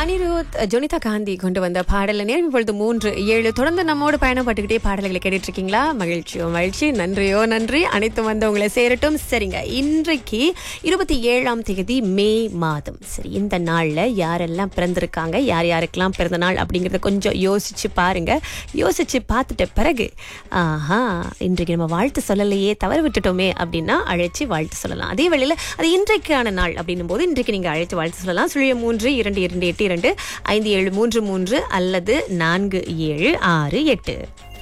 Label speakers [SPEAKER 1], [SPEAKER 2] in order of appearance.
[SPEAKER 1] அனிருத் ஜொனிதா காந்தி கொண்டு வந்த பாடல நேரம் இப்பொழுது மூன்று ஏழு தொடர்ந்து நம்மோடு பயணப்பட்டுக்கிட்டே பாடல்களை கேட்டுட்டு இருக்கீங்களா மகிழ்ச்சியோ மகிழ்ச்சி நன்றியோ நன்றி அனைத்தும் வந்து உங்களை சேரட்டும் சரிங்க இன்றைக்கு இருபத்தி ஏழாம் தேதி மே மாதம் சரி இந்த நாள்ல யாரெல்லாம் பிறந்திருக்காங்க யார் யாருக்கெல்லாம் பிறந்த நாள் அப்படிங்கறத கொஞ்சம் யோசிச்சு பாருங்க யோசிச்சு பார்த்துட்ட பிறகு ஆஹா இன்றைக்கு நம்ம வாழ்த்து சொல்லலையே தவறு விட்டுட்டோமே அப்படின்னா அழைச்சி வாழ்த்து சொல்லலாம் அதே வேளையில அது இன்றைக்கான நாள் அப்படின்னும் போது இன்றைக்கு நீங்க அழைத்து வாழ்த்து சொல்லலாம் சுழிய மூன்று இரண்டு இரண்டு எட்டு இரண்டு ஐந்து ஏழு மூன்று மூன்று அல்லது நான்கு ஏழு ஆறு எட்டு